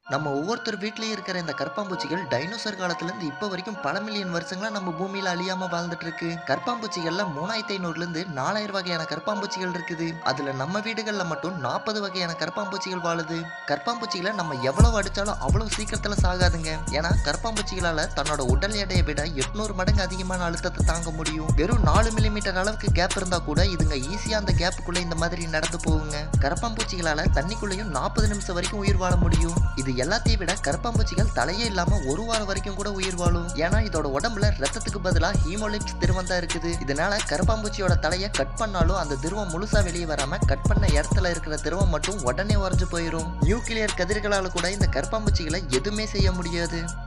நம்ம ஒவ்வொருத்தர் வீட்லயும் இருக்கிற இந்த கரப்பான்பூச்சிகள் டைனோசர் காலத்துல இருந்து இப்ப வரைக்கும் பல மில்லியன் வருஷங்களா நம்ம பூமியில அழியாம வாழ்ந்துட்டு இருக்கு கரப்பான்பூச்சிகள்ல மூணாயிரத்தி ஐநூறுல இருந்து நாலாயிரம் வகையான கரப்பான்பூச்சிகள் இருக்குது அதுல நம்ம வீடுகள்ல மட்டும் நாற்பது வகையான கரப்பான்பூச்சிகள் வாழுது கரப்பான்பூச்சிகளை நம்ம எவ்வளவு அடிச்சாலும் அவ்வளவு சீக்கிரத்துல சாகாதுங்க ஏன்னா கரப்பான்பூச்சிகளால தன்னோட உடல் எடையை விட எட்நூறு மடங்கு அதிகமான அழுத்தத்தை தாங்க முடியும் வெறும் நாலு மில்லிமீட்டர் அளவுக்கு கேப் இருந்தா கூட இதுங்க ஈஸியா அந்த கேப்புக்குள்ள இந்த மாதிரி நடந்து போகுங்க கரப்பான்பூச்சிகளால தண்ணிக்குள்ளேயும் நாற்பது நிமிஷம் வரைக்கும் உயிர் வாழ முடியும் இது எல்லாத்தையும் விட கரப்பான்பூச்சிகள் தலையே இல்லாம ஒரு வாரம் வரைக்கும் கூட உயிர் வாழும் ஏன்னா இதோட உடம்புல ரத்தத்துக்கு பதிலா ஹீமோலிப்ஸ் திரவம் தான் இருக்குது இதனால கரப்பான்பூச்சியோட தலையை கட் பண்ணாலும் அந்த திரவம் முழுசா வெளியே வராம கட் பண்ண இடத்துல இருக்கிற திரவம் மட்டும் உடனே உறைஞ்சு போயிடும் நியூக்ளியர் கதிர்களால கூட இந்த கரப்பான்பூச்சிகளை எதுவுமே செய்ய முடியாது